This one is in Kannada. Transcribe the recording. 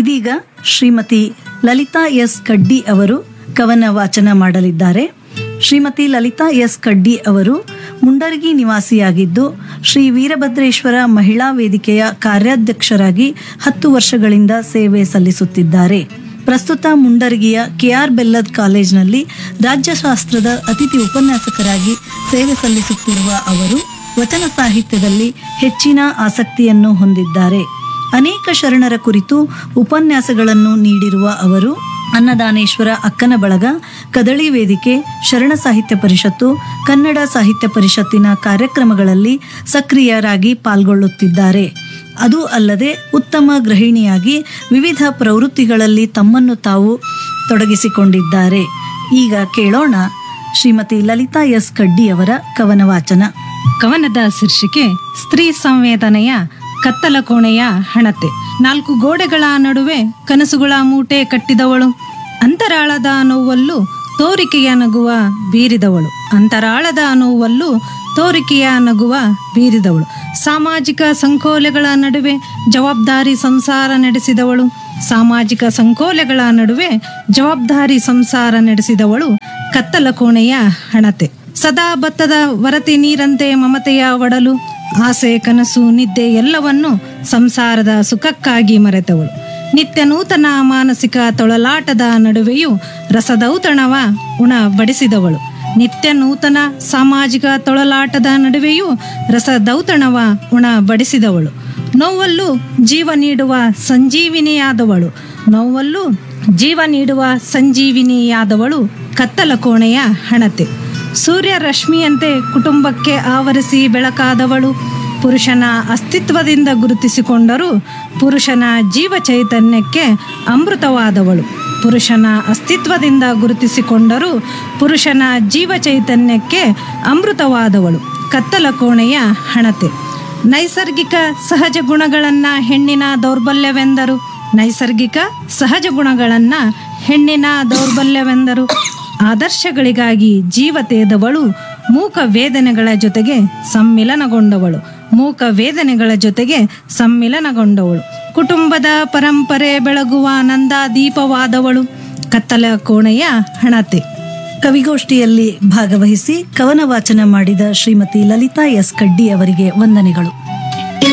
ಇದೀಗ ಶ್ರೀಮತಿ ಲಲಿತಾ ಎಸ್ ಕಡ್ಡಿ ಅವರು ಕವನ ವಾಚನ ಮಾಡಲಿದ್ದಾರೆ ಶ್ರೀಮತಿ ಲಲಿತಾ ಎಸ್ ಕಡ್ಡಿ ಅವರು ಮುಂಡರಗಿ ನಿವಾಸಿಯಾಗಿದ್ದು ಶ್ರೀ ವೀರಭದ್ರೇಶ್ವರ ಮಹಿಳಾ ವೇದಿಕೆಯ ಕಾರ್ಯಾಧ್ಯಕ್ಷರಾಗಿ ಹತ್ತು ವರ್ಷಗಳಿಂದ ಸೇವೆ ಸಲ್ಲಿಸುತ್ತಿದ್ದಾರೆ ಪ್ರಸ್ತುತ ಮುಂಡರಗಿಯ ಕೆಆರ್ ಬೆಲ್ಲದ್ ಕಾಲೇಜಿನಲ್ಲಿ ರಾಜ್ಯಶಾಸ್ತ್ರದ ಅತಿಥಿ ಉಪನ್ಯಾಸಕರಾಗಿ ಸೇವೆ ಸಲ್ಲಿಸುತ್ತಿರುವ ಅವರು ವಚನ ಸಾಹಿತ್ಯದಲ್ಲಿ ಹೆಚ್ಚಿನ ಆಸಕ್ತಿಯನ್ನು ಹೊಂದಿದ್ದಾರೆ ಅನೇಕ ಶರಣರ ಕುರಿತು ಉಪನ್ಯಾಸಗಳನ್ನು ನೀಡಿರುವ ಅವರು ಅನ್ನದಾನೇಶ್ವರ ಅಕ್ಕನ ಬಳಗ ಕದಳಿ ವೇದಿಕೆ ಶರಣ ಸಾಹಿತ್ಯ ಪರಿಷತ್ತು ಕನ್ನಡ ಸಾಹಿತ್ಯ ಪರಿಷತ್ತಿನ ಕಾರ್ಯಕ್ರಮಗಳಲ್ಲಿ ಸಕ್ರಿಯರಾಗಿ ಪಾಲ್ಗೊಳ್ಳುತ್ತಿದ್ದಾರೆ ಅದು ಅಲ್ಲದೆ ಉತ್ತಮ ಗೃಹಿಣಿಯಾಗಿ ವಿವಿಧ ಪ್ರವೃತ್ತಿಗಳಲ್ಲಿ ತಮ್ಮನ್ನು ತಾವು ತೊಡಗಿಸಿಕೊಂಡಿದ್ದಾರೆ ಈಗ ಕೇಳೋಣ ಶ್ರೀಮತಿ ಲಲಿತಾ ಎಸ್ ಕಡ್ಡಿಯವರ ಕವನ ವಾಚನ ಕವನದ ಶೀರ್ಷಿಕೆ ಸ್ತ್ರೀ ಸಂವೇದನೆಯ ಕತ್ತಲ ಕೋಣೆಯ ಹಣತೆ ನಾಲ್ಕು ಗೋಡೆಗಳ ನಡುವೆ ಕನಸುಗಳ ಮೂಟೆ ಕಟ್ಟಿದವಳು ಅಂತರಾಳದ ನೋವಲ್ಲೂ ತೋರಿಕೆಯ ನಗುವ ಬೀರಿದವಳು ಅಂತರಾಳದ ನೋವಲ್ಲೂ ತೋರಿಕೆಯ ನಗುವ ಬೀರಿದವಳು ಸಾಮಾಜಿಕ ಸಂಕೋಲೆಗಳ ನಡುವೆ ಜವಾಬ್ದಾರಿ ಸಂಸಾರ ನಡೆಸಿದವಳು ಸಾಮಾಜಿಕ ಸಂಕೋಲೆಗಳ ನಡುವೆ ಜವಾಬ್ದಾರಿ ಸಂಸಾರ ನಡೆಸಿದವಳು ಕತ್ತಲ ಕೋಣೆಯ ಹಣತೆ ಸದಾ ಭತ್ತದ ವರತಿ ನೀರಂತೆ ಮಮತೆಯ ಒಡಲು ಆಸೆ ಕನಸು ನಿದ್ದೆ ಎಲ್ಲವನ್ನು ಸಂಸಾರದ ಸುಖಕ್ಕಾಗಿ ಮರೆತವಳು ನಿತ್ಯ ನೂತನ ಮಾನಸಿಕ ತೊಳಲಾಟದ ನಡುವೆಯೂ ರಸದೌತಣವ ಉಣ ಬಡಿಸಿದವಳು ನಿತ್ಯ ನೂತನ ಸಾಮಾಜಿಕ ತೊಳಲಾಟದ ನಡುವೆಯೂ ರಸದೌತಣವ ಉಣ ಬಡಿಸಿದವಳು ನೋವಲ್ಲೂ ಜೀವ ನೀಡುವ ಸಂಜೀವಿನಿಯಾದವಳು ನೋವಲ್ಲೂ ಜೀವ ನೀಡುವ ಸಂಜೀವಿನಿಯಾದವಳು ಕತ್ತಲ ಕೋಣೆಯ ಹಣತೆ ಸೂರ್ಯ ರಶ್ಮಿಯಂತೆ ಕುಟುಂಬಕ್ಕೆ ಆವರಿಸಿ ಬೆಳಕಾದವಳು ಪುರುಷನ ಅಸ್ತಿತ್ವದಿಂದ ಗುರುತಿಸಿಕೊಂಡರೂ ಪುರುಷನ ಜೀವ ಚೈತನ್ಯಕ್ಕೆ ಅಮೃತವಾದವಳು ಪುರುಷನ ಅಸ್ತಿತ್ವದಿಂದ ಗುರುತಿಸಿಕೊಂಡರೂ ಪುರುಷನ ಜೀವ ಚೈತನ್ಯಕ್ಕೆ ಅಮೃತವಾದವಳು ಕತ್ತಲ ಕೋಣೆಯ ಹಣತೆ ನೈಸರ್ಗಿಕ ಸಹಜ ಗುಣಗಳನ್ನು ಹೆಣ್ಣಿನ ದೌರ್ಬಲ್ಯವೆಂದರು ನೈಸರ್ಗಿಕ ಸಹಜ ಗುಣಗಳನ್ನು ಹೆಣ್ಣಿನ ದೌರ್ಬಲ್ಯವೆಂದರು ಆದರ್ಶಗಳಿಗಾಗಿ ಜೀವ ತೇದವಳು ಮೂಕ ವೇದನೆಗಳ ಜೊತೆಗೆ ಸಮ್ಮಿಲನಗೊಂಡವಳು ಮೂಕ ವೇದನೆಗಳ ಜೊತೆಗೆ ಸಮ್ಮಿಲನಗೊಂಡವಳು ಕುಟುಂಬದ ಪರಂಪರೆ ಬೆಳಗುವ ನಂದಾದೀಪವಾದವಳು ಕತ್ತಲ ಕೋಣೆಯ ಹಣತೆ ಕವಿಗೋಷ್ಠಿಯಲ್ಲಿ ಭಾಗವಹಿಸಿ ಕವನ ವಾಚನ ಮಾಡಿದ ಶ್ರೀಮತಿ ಲಲಿತಾ ಎಸ್ ಕಡ್ಡಿ ಅವರಿಗೆ ವಂದನೆಗಳು